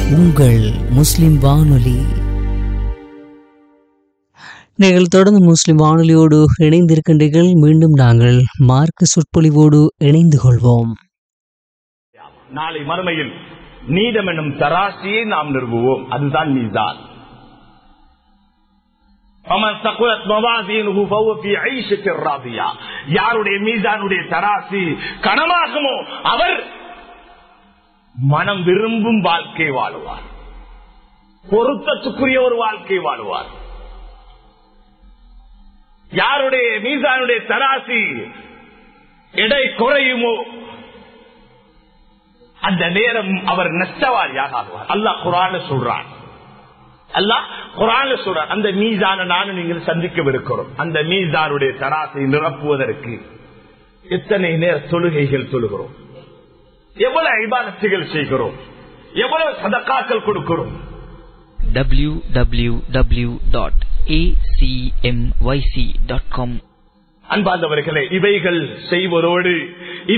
உங்கள் முஸ்லிம் வானொலி நீங்கள் தொடர்ந்து முஸ்லிம் வானொலியோடு இணைந்திருக்கின்றீர்கள் மீண்டும் நாங்கள் மார்க்க சொற்பொழிவோடு இணைந்து கொள்வோம் நாளை மறுமையில் நீதம் என்னும் தராசியை நாம் நிறுவுவோம் அதுதான் மீதான் فمن ثقلت موازينه فهو في عيشة راضية யாருடைய மீதானுடைய தராசி கனமாகுமோ அவர் மனம் விரும்பும் வாழ்க்கை வாழுவார் பொருத்தத்துக்குரிய ஒரு வாழ்க்கை வாழுவார் யாருடைய மீதானுடைய தராசி எடை குறையுமோ அந்த நேரம் அவர் நஷ்டவாரியாக ஆகுவார் அல்லாஹ் குரான சொல்றான் அல்லாஹ் குரான சொல்றான் அந்த மீதான நானும் நீங்கள் சந்திக்கவிருக்கிறோம் அந்த மீதானுடைய தராசை நிரப்புவதற்கு எத்தனை நேர தொழுகைகள் தொழுகிறோம் எவ்வளவு ஐபாதத்துகள் செய்கிறோம் எவ்வளவு சதக்காக்கள் கொடுக்கிறோம் www.acmyc.com அன்பார்ந்தவர்களே இவைகள் செய்வதோடு